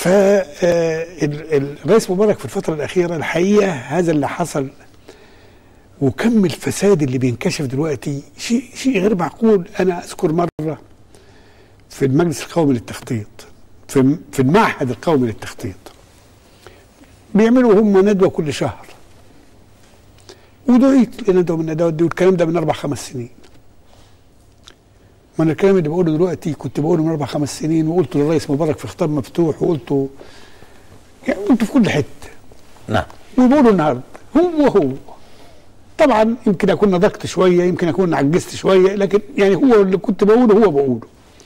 فالرئيس مبارك في الفترة الأخيرة الحقيقة هذا اللي حصل وكم الفساد اللي بينكشف دلوقتي شيء شيء غير معقول أنا أذكر مرة في المجلس القومي للتخطيط في في المعهد القومي للتخطيط بيعملوا هم ندوة كل شهر ودعيت لندوة من الندوات دي والكلام ده من أربع خمس سنين ما انا الكلام اللي بقوله دلوقتي كنت بقوله من اربع خمس سنين وقلته للرئيس مبارك في خطاب مفتوح وقلته يعني قلته في كل حته نعم وبقوله النهارده هو هو طبعا يمكن اكون نضجت شويه يمكن اكون عجزت شويه لكن يعني هو اللي كنت بقوله هو بقوله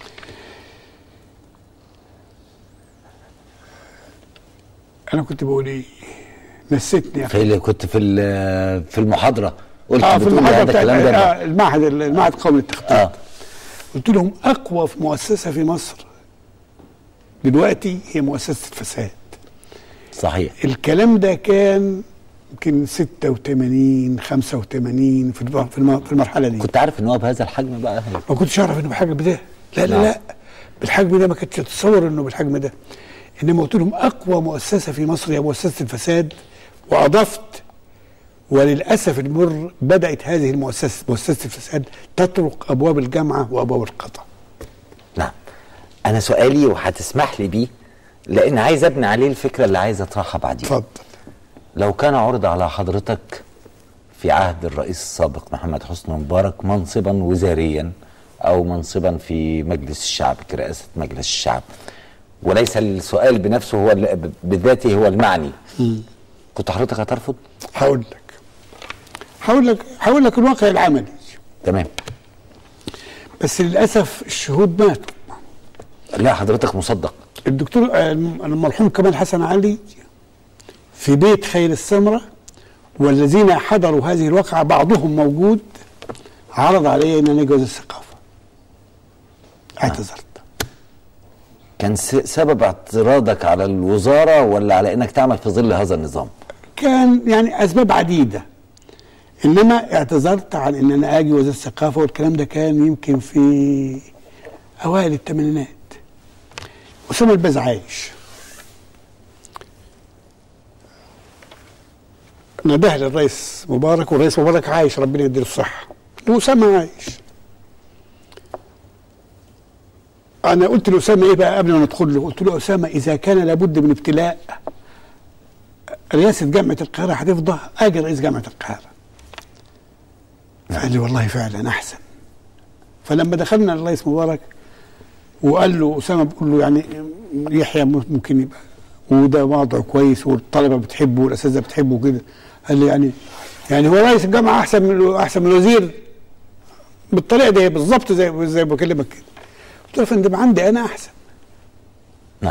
انا كنت بقول ايه نسيتني يا في اللي كنت في ال- في المحاضره قلت اه في بتقول المحاضره هذا بتاعت الكلام ده آه المعهد المعهد القومي للتخطيط اه قلت لهم اقوى في مؤسسه في مصر دلوقتي هي مؤسسه الفساد صحيح الكلام ده كان يمكن 86 85 في الم- في الم- في المرحله دي كنت عارف ان هو بهذا الحجم بقى ما كنتش اعرف انه بالحجم ده لا لا نعم. لا بالحجم ده ما كنتش اتصور انه بالحجم ده انما قلت لهم اقوى مؤسسه في مصر هي مؤسسه الفساد واضفت وللاسف المر بدات هذه المؤسسه مؤسسه الفساد تطرق ابواب الجامعه وابواب القضاء نعم انا سؤالي وهتسمح لي بيه لان عايز ابني عليه الفكره اللي عايز اطرحها بعدين اتفضل لو كان عرض على حضرتك في عهد الرئيس السابق محمد حسني مبارك منصبا وزاريا او منصبا في مجلس الشعب كرئاسه مجلس الشعب وليس السؤال بنفسه هو ال- بذاته هو المعني كنت حضرتك هترفض؟ هقول لك هقول لك هقول لك الواقع العملي تمام بس للاسف الشهود ماتوا لا حضرتك مصدق الدكتور آه، المرحوم كمال حسن علي في بيت خير السمرة والذين حضروا هذه الواقعة بعضهم موجود عرض علي ان انا اجوز الثقافة اعتذرت كان س- سبب اعتراضك على الوزاره ولا على انك تعمل في ظل هذا النظام؟ كان يعني اسباب عديدة انما اعتذرت عن ان انا اجي وزير الثقافة والكلام ده كان يمكن في اوائل الثمانينات اسامة الباز عايش نده للرئيس مبارك والرئيس مبارك عايش ربنا يديله الصحة وأسامة عايش أنا قلت لأسامة إيه بقى قبل ما ندخل له قلت له أسامة إذا كان لابد من ابتلاء رئاسة جامعة القاهرة هتفضى أجي رئيس جامعة القاهرة فقال لي والله فعلا أحسن فلما دخلنا الرئيس مبارك وقال له أسامة بيقول له يعني يحيى ممكن يبقى وده وضع كويس والطلبة بتحبه والأساتذة بتحبه كده قال لي يعني يعني هو رئيس الجامعة أحسن من أحسن من الوزير بالطريقة دي بالظبط زي زي ما بكلمك كده قلت له يا فندم عندي أنا أحسن نعم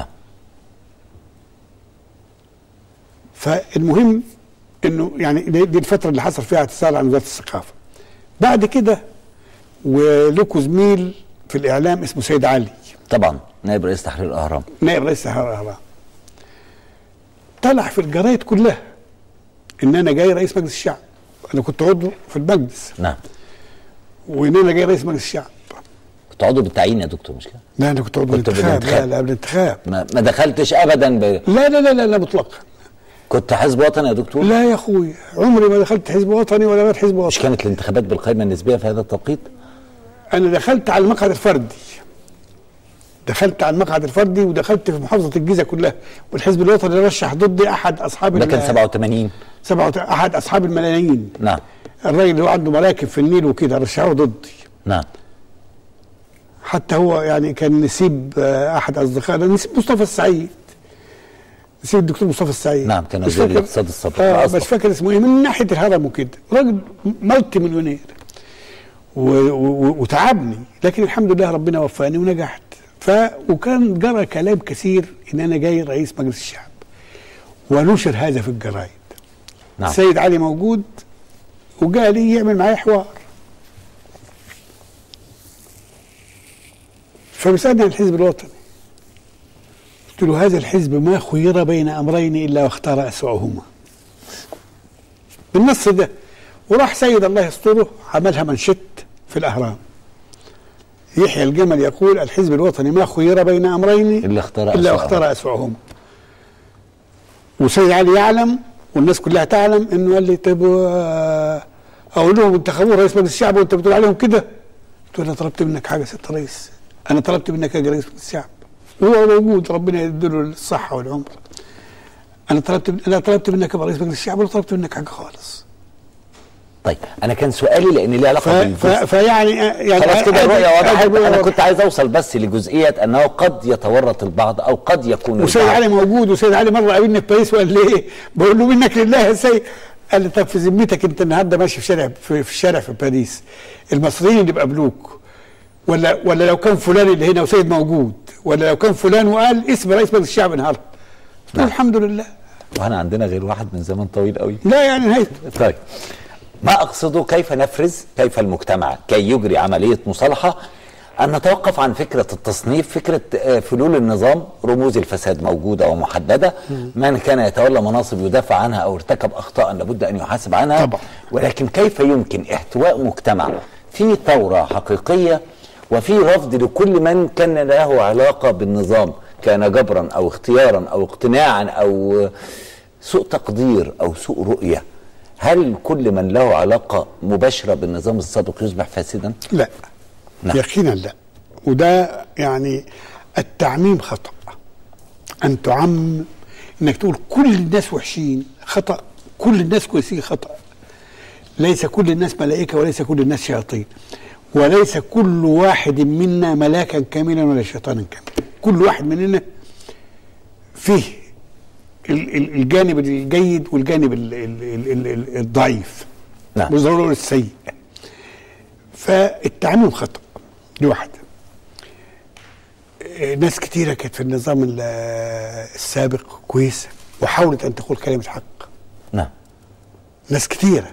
فالمهم انه يعني دي دي الفتره اللي حصل فيها اعتزال عن وزاره الثقافه. بعد كده وله زميل في الاعلام اسمه سيد علي طبعا نائب رئيس تحرير الاهرام نائب رئيس الاهرام. طلع في الجرايد كلها ان انا جاي رئيس مجلس الشعب. انا كنت عضو في المجلس نعم وان انا جاي رئيس مجلس الشعب. كنت عضو بالتعيين يا دكتور مش كده؟ لا انا كنت عضو كنت بالانتخاب بالانتخاب. لا لا بالانتخاب ما, ما دخلتش ابدا ب... لا لا لا لا, لا مطلقا كنت حزب وطني يا دكتور؟ لا يا اخوي عمري ما دخلت حزب وطني ولا بقيت حزب مش وطني كانت الانتخابات بالقائمه النسبيه في هذا التوقيت؟ انا دخلت على المقعد الفردي دخلت على المقعد الفردي ودخلت في محافظه الجيزه كلها والحزب الوطني رشح ضدي احد اصحاب ده ال- كان 87 سبعة وت- احد اصحاب الملايين نعم الراجل اللي هو عنده مراكب في النيل وكده رشحوه ضدي نعم حتى هو يعني كان نسيب آه، احد اصدقائنا نسيب مصطفى السعيد نسيب الدكتور مصطفى السعيد نعم، كان مش وزير فاكر- الاقتصاد السابق. اه أصبح. مش فاكر اسمه ايه من ناحيه الهرم وكده راجل مالتي مليونير و- و- وتعبني لكن الحمد لله ربنا وفقني ونجحت ف وكان جرى كلام كثير ان انا جاي رئيس مجلس الشعب ونشر هذا في الجرايد نعم سيد علي موجود وجاء لي يعمل معايا حوار فبيسألني عن الحزب الوطني قلت له هذا الحزب ما خير بين أمرين إلا واختار أسوأهما بالنص ده وراح سيد الله يستره عملها منشط في الأهرام يحيى الجمل يقول الحزب الوطني ما خير بين أمرين اللي اختار إلا أسوأهما. واختار أسوأهما وسيد علي يعلم والناس كلها تعلم انه قال لي طيب آه، اقول لهم انتخبوا رئيس مجلس الشعب وانت بتقول عليهم كده قلت له انا طلبت منك حاجه يا ست رئيس انا طلبت منك اجي رئيس مجلس الشعب وهو موجود ربنا يديله الصحه والعمر انا طلبت انا طلبت منك ابقى رئيس مجلس الشعب ولا طلبت منك حاجه خالص طيب انا كان سؤالي لان ليه ف... علاقه ف... بالجزء فيعني يعني خلاص كده أدي- الرؤيه واضحه أدي- انا كنت عايز اوصل بس لجزئيه انه قد يتورط البعض او قد يكون وسيد البعض علي موجود وسيد علي مره قابلني في باريس وقال لي ايه؟ بقول له منك لله يا سيد قال لي طب في ذمتك انت النهارده ماشي في شارع في, في الشارع في باريس المصريين اللي بيقابلوك ولا ولا لو كان فلان اللي هنا وسيد موجود ولا لو كان فلان وقال اسم رئيس مجلس الشعب النهارده قلت له نعم. الحمد لله وانا عندنا غير واحد من زمن طويل قوي لا يعني نهايته طيب ما اقصده كيف نفرز كيف المجتمع كي يجري عمليه مصالحه ان نتوقف عن فكره التصنيف فكره آه، فلول النظام رموز الفساد موجوده ومحدده من كان يتولى مناصب يدافع عنها او ارتكب اخطاء لابد ان يحاسب عنها طبعا. ولكن كيف يمكن احتواء مجتمع في ثوره حقيقيه وفي رفض لكل من كان له علاقه بالنظام كان جبرا او اختيارا او اقتناعا او آه، سوء تقدير او سوء رؤيه هل كل من له علاقه مباشره بالنظام السابق يصبح فاسدا؟ لا نعم. يقينا لا وده يعني التعميم خطأ أن تعمم أنك تقول كل الناس وحشين خطأ كل الناس كويسين خطأ ليس كل الناس ملائكة وليس كل الناس شياطين وليس كل واحد منا ملاكا كاملا ولا شيطانا كاملا كل واحد مننا فيه ال- ال- الجانب الجيد والجانب ال- ال- ال- ال- ال- الضعيف نعم. مش ضروري السيء فالتعميم خطأ دي واحدة آه، ناس كتيرة كانت في النظام ال- السابق كويسة وحاولت أن تقول كلمة حق نعم ناس كتيرة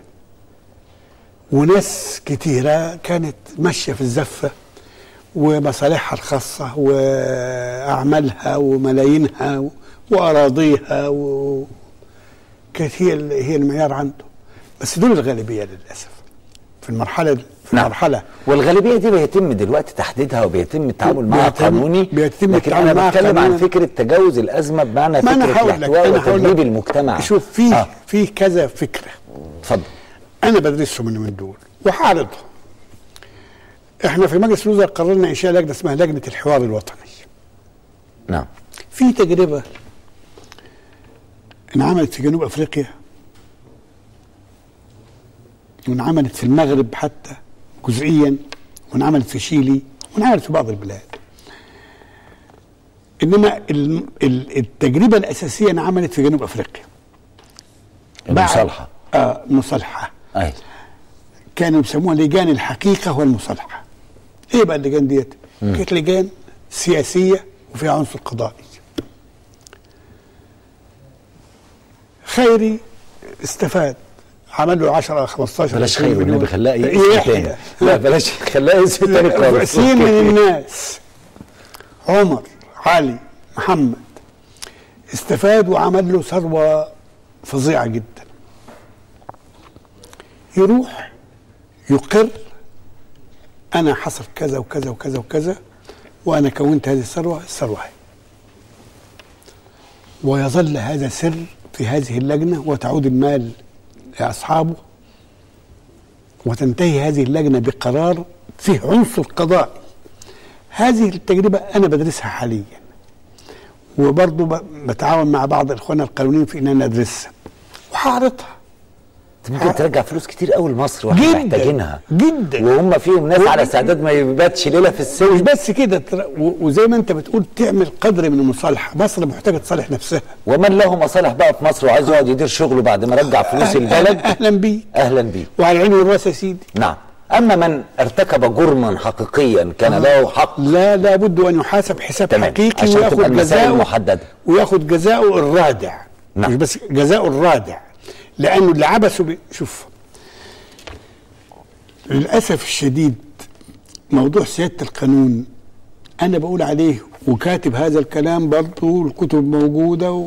وناس كتيرة كانت ماشية في الزفة ومصالحها الخاصة وأعمالها وملايينها و- وأراضيها و... كانت هي ال- هي المعيار عنده بس دول الغالبية للأسف في المرحلة في نعم. المرحلة والغالبيه دي بيتم دلوقتي تحديدها وبيتم التعامل معها بيتم- قانوني بيتم لكن التعامل انا معها بتكلم عن قانونا. فكره تجاوز الازمه بمعنى ما أنا فكره هقول لك الاحتواء أنا هقول وتدريب لك المجتمع شوف في آه. في كذا فكرة اتفضل انا بدرسهم من من دول وهعرضهم احنا في مجلس الوزراء قررنا انشاء لجنه اسمها لجنه الحوار الوطني نعم في تجربه انعملت في جنوب افريقيا وانعملت في المغرب حتى جزئيا وانعملت في شيلي وانعملت في بعض البلاد انما ال- ال- التجربه الاساسيه انعملت في جنوب افريقيا بعد- المصالحه اه مصالحه اي كانوا بيسموها لجان الحقيقه والمصالحه. ايه بقى اللجان ديت؟ كانت لجان سياسيه وفيها عنصر قضائي. خيري استفاد عمل له 10 15 بلاش 20 خير والنبي مليون. خلاه إيه اسم يحيى. تاني لا بلاش خلاه اسم تاني خالص كثير من الناس عمر علي محمد استفاد وعمل له ثروه فظيعه جدا يروح يقر انا حصل كذا وكذا وكذا وكذا وانا كونت هذه الثروه الثروه هي ويظل هذا سر في هذه اللجنه وتعود المال لاصحابه وتنتهي هذه اللجنه بقرار فيه عنصر قضائي هذه التجربه انا بدرسها حاليا وبرضه ب- بتعاون مع بعض اخواننا القانونيين في ان انا ادرسها وهعرضها ممكن ترجع فلوس كتير قوي لمصر واحنا جدا محتاجينها جدا وهم فيهم ناس و- على استعداد ما يباتش ليله في مش السجن بس كده ترى- و- وزي ما انت بتقول تعمل قدر من المصالحه مصر محتاجه تصالح نفسها ومن له مصالح بقى في مصر وعايز يقعد يدير شغله بعد ما رجع فلوس أهلا- البلد اهلا بيك اهلا بيه وعلى العين والراس يا سيدي نعم اما من ارتكب جرما حقيقيا كان له حق لا لابد ان يحاسب حساب تمام. حقيقي عشان تبقى وياخد المسائل جزاؤه محددة. وياخد جزاؤه الرادع نعم. مش بس جزاؤه الرادع لانه اللي عبثوا بي... شوف للاسف الشديد موضوع سياده القانون انا بقول عليه وكاتب هذا الكلام برضه الكتب موجوده و...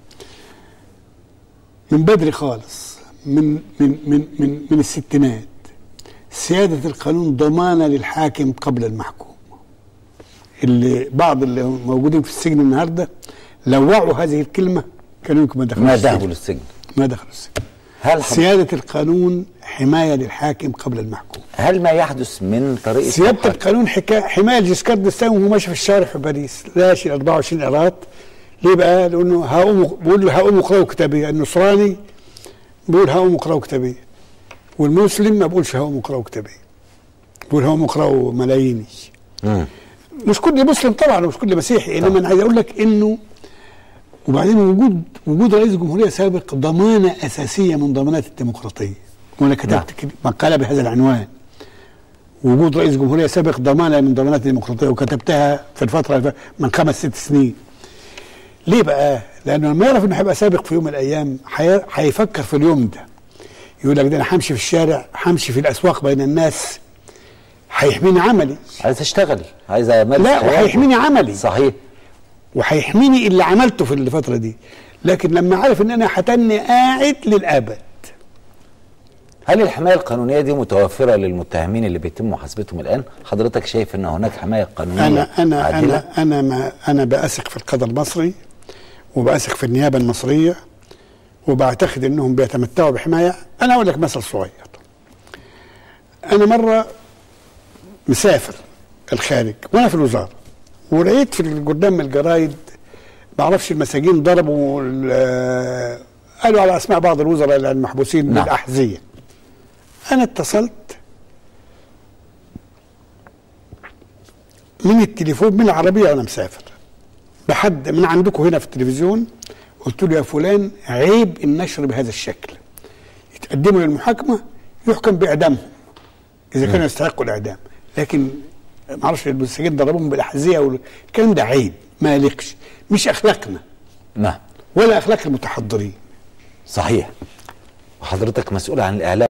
من بدري خالص من من من من, من الستينات سياده القانون ضمانه للحاكم قبل المحكوم اللي بعض اللي موجودين في السجن النهارده لوعوا هذه الكلمه كانوا يمكن ما دخلوا ما السجن. ذهبوا للسجن ما دخلوا السجن هل حض- سيادة القانون حماية للحاكم قبل المحكوم هل ما يحدث من طريقه سيادة محاكمة- القانون حكاية حماية لجيسكار ديستان وهو ماشي في الشارع في باريس لاشي 24 قيراط ليه بقى؟ لأنه هقوم بيقول له هقوم اقرأوا كتابي النصراني بيقول هقوم اقرأوا كتابي والمسلم ما بيقولش هقوم اقرأوا كتابي بيقول هقوم اقرأوا ملاييني مم. مش كل مسلم طبعا ومش كل مسيحي انما انا عايز اقول لك انه وبعدين وجود وجود رئيس جمهوريه سابق ضمانه اساسيه من ضمانات الديمقراطيه وانا كتبت نعم. كده مقاله بهذا العنوان وجود رئيس جمهوريه سابق ضمانه من ضمانات الديمقراطيه وكتبتها في الفتره الف- من خمس ست سنين ليه بقى؟ لانه لما يعرف انه هيبقى سابق في يوم من الايام هي- هيفكر في اليوم ده يقول لك ده انا همشي في الشارع همشي في الاسواق بين الناس هيحميني عملي عايز اشتغل عايز امارس لا حياتي. وهيحميني عملي صحيح وهيحميني اللي عملته في الفتره دي لكن لما عرف ان انا هتني قاعد للابد هل الحمايه القانونيه دي متوفره للمتهمين اللي بيتم محاسبتهم الان حضرتك شايف ان هناك حمايه قانونيه انا انا عادلة؟ انا انا ما انا بأثق في القضاء المصري وبأثق في النيابه المصريه وبعتقد انهم بيتمتعوا بحمايه انا اقول لك مثل صغير انا مره مسافر الخارج وانا في الوزاره ولقيت في قدام الجرايد ما اعرفش المساجين ضربوا ال- قالوا على اسماء بعض الوزراء المحبوسين نعم. بالاحذيه انا اتصلت من التليفون من العربيه وانا مسافر بحد من عندكم هنا في التلفزيون قلت له يا فلان عيب النشر بهذا الشكل يتقدموا للمحاكمه يحكم باعدامهم اذا كانوا يستحقوا الاعدام لكن ما اعرفش المساجين ضربوهم بالاحذيه والكلام ده عيب ما يليقش مش اخلاقنا نعم ولا اخلاق المتحضرين صحيح وحضرتك مسؤول عن الاعلام